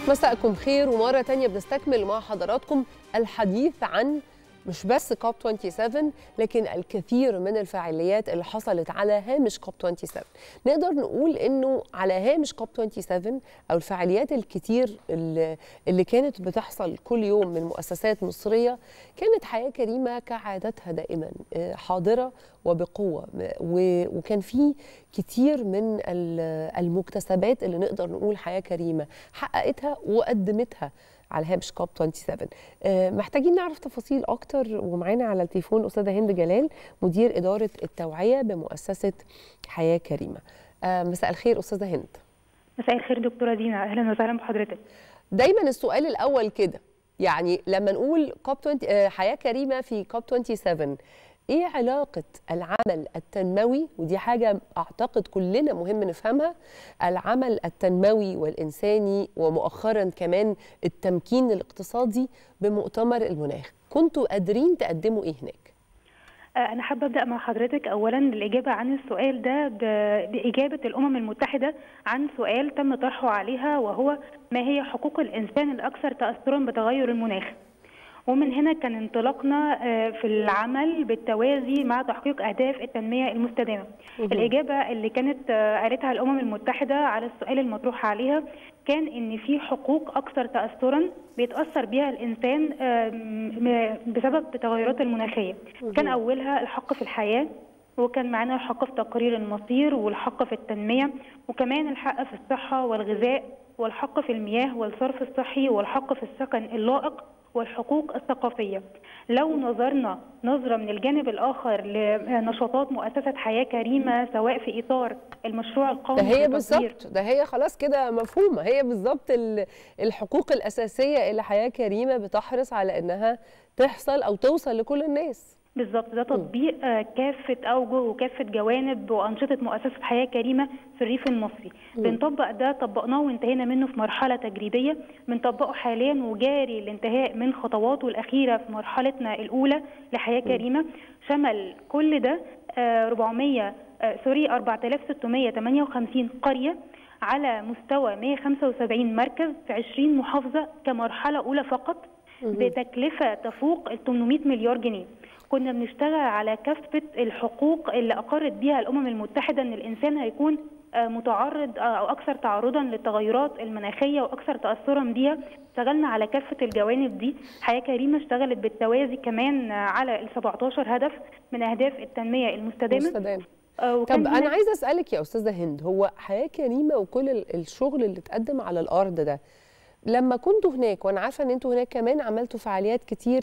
مساءكم خير ومرة تانية بنستكمل مع حضراتكم الحديث عن مش بس كوب 27 لكن الكثير من الفعاليات اللي حصلت على هامش كوب 27 نقدر نقول انه على هامش كوب 27 او الفعاليات الكتير اللي, اللي كانت بتحصل كل يوم من مؤسسات مصرية كانت حياة كريمة كعادتها دائما حاضرة وبقوة وكان في كتير من المكتسبات اللي نقدر نقول حياة كريمة حققتها وقدمتها على هامش كوب 27 أه محتاجين نعرف تفاصيل اكتر ومعانا على التليفون استاذه هند جلال مدير اداره التوعيه بمؤسسه حياه كريمه أه مساء الخير استاذه هند مساء الخير دكتوره دينا اهلا وسهلا بحضرتك دايما السؤال الاول كده يعني لما نقول كوب 20 أه حياه كريمه في كوب 27 ايه علاقه العمل التنموي ودي حاجه اعتقد كلنا مهم نفهمها العمل التنموي والانساني ومؤخرا كمان التمكين الاقتصادي بمؤتمر المناخ كنتوا قادرين تقدموا ايه هناك أنا حابة أبدأ مع حضرتك أولا الإجابة عن السؤال ده بإجابة الأمم المتحدة عن سؤال تم طرحه عليها وهو ما هي حقوق الإنسان الأكثر تأثرا بتغير المناخ ومن هنا كان انطلاقنا في العمل بالتوازي مع تحقيق اهداف التنميه المستدامه. الاجابه اللي كانت قالتها الامم المتحده على السؤال المطروح عليها كان ان في حقوق اكثر تاثرا بيتاثر بها الانسان بسبب التغيرات المناخيه. كان اولها الحق في الحياه وكان معانا الحق في تقرير المصير والحق في التنميه وكمان الحق في الصحه والغذاء والحق في المياه والصرف الصحي والحق في السكن اللائق والحقوق الثقافية لو نظرنا نظرة من الجانب الآخر لنشاطات مؤسسة حياة كريمة سواء في إطار المشروع القومي ده هي بالظبط ده هي خلاص كده مفهومة هي بالظبط الحقوق الأساسية اللي حياة كريمة بتحرص على إنها تحصل أو توصل لكل الناس بالظبط ده تطبيق كافة أوجه وكافة جوانب وأنشطة مؤسسة حياة كريمة في الريف المصري م. بنطبق ده طبقناه وانتهينا منه في مرحلة تجريبية بنطبقه حاليا وجاري الانتهاء من خطواته الأخيرة في مرحلتنا الأولى لحياة م. كريمة شمل كل ده 400 سوري 4658 قرية على مستوى 175 مركز في 20 محافظة كمرحلة أولى فقط بتكلفة تفوق ال 800 مليار جنيه كنا بنشتغل على كافة الحقوق اللي أقرت بها الأمم المتحدة أن الإنسان هيكون متعرض أو أكثر تعرضا للتغيرات المناخية وأكثر تأثرا بها اشتغلنا على كافة الجوانب دي حياة كريمة اشتغلت بالتوازي كمان على ال 17 هدف من أهداف التنمية المستدامة مستدام. طب أنا عايزة أسألك يا أستاذة هند هو حياة كريمة وكل الشغل اللي اتقدم على الأرض ده لما كنتوا هناك وانا عارفه ان انتوا هناك كمان عملتوا فعاليات كتير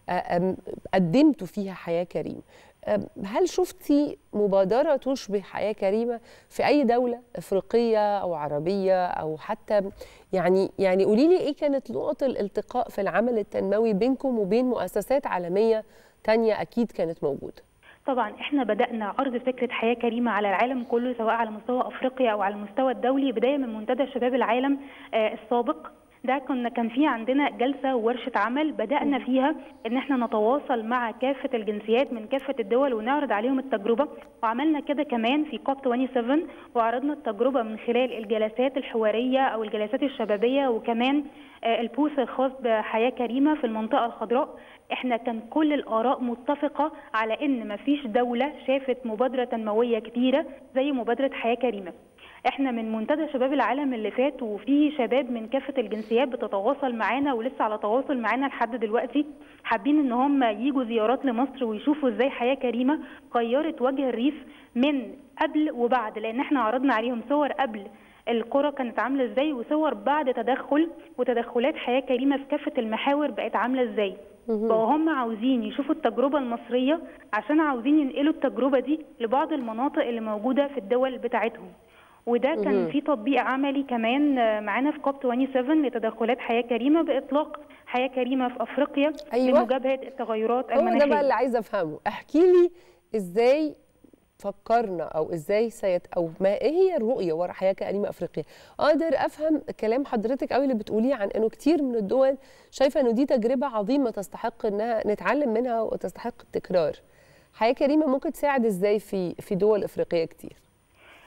قدمتوا فيها حياه كريمه هل شفتي مبادره تشبه حياه كريمه في اي دوله افريقيه او عربيه او حتى يعني يعني قولي لي ايه كانت نقط الالتقاء في العمل التنموي بينكم وبين مؤسسات عالميه تانية اكيد كانت موجوده طبعا احنا بدانا عرض فكره حياه كريمه على العالم كله سواء على مستوى افريقيا او على المستوى الدولي بدايه من منتدى شباب العالم آه السابق ده كنا كان في عندنا جلسه وورشه عمل بدانا فيها ان احنا نتواصل مع كافه الجنسيات من كافه الدول ونعرض عليهم التجربه وعملنا كده كمان في كوب 27 وعرضنا التجربه من خلال الجلسات الحواريه او الجلسات الشبابيه وكمان البوث الخاص بحياه كريمه في المنطقه الخضراء احنا كان كل الاراء متفقه على ان مفيش دوله شافت مبادره تنمويه كبيره زي مبادره حياه كريمه احنا من منتدى شباب العالم اللي فات وفي شباب من كافه الجنسيات بتتواصل معانا ولسه على تواصل معانا لحد دلوقتي حابين ان هم يجوا زيارات لمصر ويشوفوا ازاي حياه كريمه غيرت وجه الريف من قبل وبعد لان احنا عرضنا عليهم صور قبل القرى كانت عامله ازاي وصور بعد تدخل وتدخلات حياه كريمه في كافه المحاور بقت عامله ازاي بقوا هم عاوزين يشوفوا التجربه المصريه عشان عاوزين ينقلوا التجربه دي لبعض المناطق اللي موجوده في الدول بتاعتهم وده كان في تطبيق عملي كمان معانا في كوب 27 لتدخلات حياه كريمه باطلاق حياه كريمه في افريقيا أيوة. لمجابهه التغيرات هو المناخيه ده بقى اللي عايزه افهمه احكي لي ازاي فكرنا او ازاي سيت او ما ايه هي الرؤيه ورا حياه كريمه افريقيا اقدر افهم كلام حضرتك قوي اللي بتقوليه عن انه كتير من الدول شايفه انه دي تجربه عظيمه تستحق انها نتعلم منها وتستحق التكرار حياه كريمه ممكن تساعد ازاي في في دول افريقيه كتير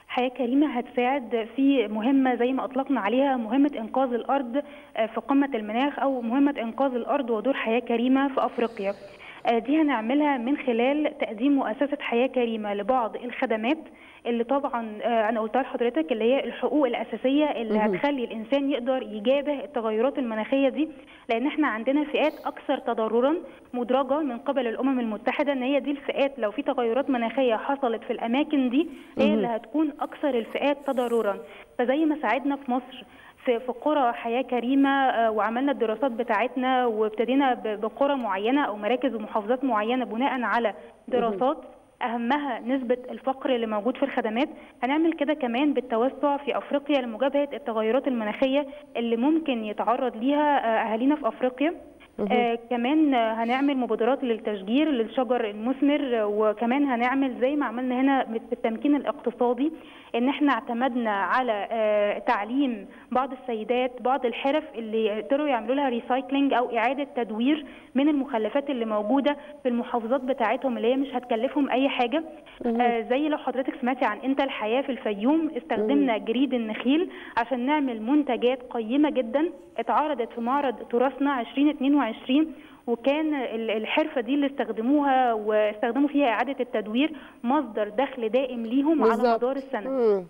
حياة كريمة هتساعد في مهمة زي ما أطلقنا عليها مهمة إنقاذ الأرض في قمة المناخ أو مهمة إنقاذ الأرض ودور حياة كريمة في أفريقيا دي هنعملها من خلال تقديم مؤسسة حياة كريمة لبعض الخدمات اللي طبعا انا قلتها لحضرتك اللي هي الحقوق الاساسيه اللي هتخلي الانسان يقدر يجابه التغيرات المناخيه دي لان احنا عندنا فئات اكثر تضررا مدرجه من قبل الامم المتحده ان هي دي الفئات لو في تغيرات مناخيه حصلت في الاماكن دي هي اللي هتكون اكثر الفئات تضررا فزي ما ساعدنا في مصر في في قرى حياه كريمه وعملنا الدراسات بتاعتنا وابتدينا بقرى معينه او مراكز ومحافظات معينه بناء على دراسات اهمها نسبه الفقر اللي موجود في الخدمات هنعمل كده كمان بالتوسع في افريقيا لمجابهه التغيرات المناخيه اللي ممكن يتعرض ليها اهالينا في افريقيا آه كمان هنعمل مبادرات للتشجير للشجر المثمر وكمان هنعمل زي ما عملنا هنا في التمكين الاقتصادي ان احنا اعتمدنا على آه تعليم بعض السيدات بعض الحرف اللي يقدروا يعملوا لها ريسايكلينج او اعاده تدوير من المخلفات اللي موجوده في المحافظات بتاعتهم اللي هي مش هتكلفهم اي حاجه آه زي لو حضرتك سمعتي عن انت الحياه في الفيوم استخدمنا جريد النخيل عشان نعمل منتجات قيمه جدا اتعرضت في معرض تراثنا 2022 وكان الحرفه دي اللي استخدموها واستخدموا فيها اعاده التدوير مصدر دخل دائم ليهم بالزبط. على مدار السنه مم.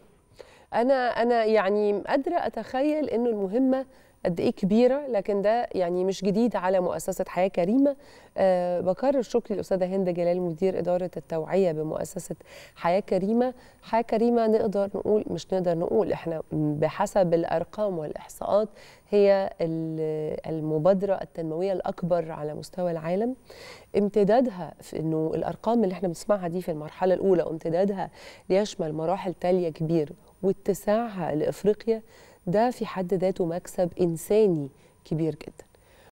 انا انا يعني قادره اتخيل انه المهمه قد ايه كبيره لكن ده يعني مش جديد على مؤسسه حياه كريمه أه بكرر شكري الاستاذه هند جلال مدير اداره التوعيه بمؤسسه حياه كريمه حياه كريمه نقدر نقول مش نقدر نقول احنا بحسب الارقام والاحصاءات هي المبادره التنمويه الاكبر على مستوى العالم امتدادها في انه الارقام اللي احنا بنسمعها دي في المرحله الاولى وامتدادها ليشمل مراحل تاليه كبير واتساعها لافريقيا ده في حد ذاته مكسب انساني كبير جدا